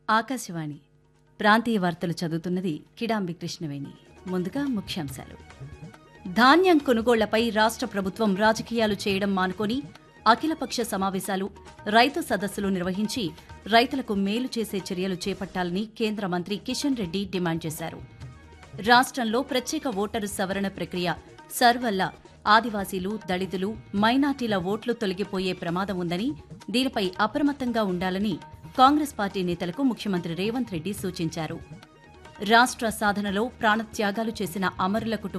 ఆకాశవాణి ప్రాంతీయ వార్తలు చదువుతున్నది కిడాంబి కృష్ణవేణి ముందుగా ముఖ్యాంశాలు ధాన్యం కొనుగోళ్లపై రాష్ట్ర ప్రభుత్వం రాజకీయాలు చేయడం మానుకొని అఖిలపక్ష సమావేశాలు రైతు సదస్సులు నిర్వహించి రైతులకు మేలు చేసే చర్యలు చేపట్టాలని కేంద్ర మంత్రి కిషన్ రెడ్డి డిమాండ్ చేశారు రాష్ట్రంలో ప్రత్యేక ఓటరు సవరణ ప్రక్రియ సర్ వల్ల ఆదివాసీలు దళితులు మైనార్టీల ఓట్లు తొలగిపోయే ప్రమాదం ఉందని దీనిపై అప్రమత్తంగా ఉండాలని కాంగ్రెస్ పార్టీ నేతలకు ముఖ్యమంత్రి రేవంత్ రెడ్డి సూచించారు రాష్ట్ర సాధనలో ప్రాణత్యాగాలు చేసిన అమరుల కుటుంబ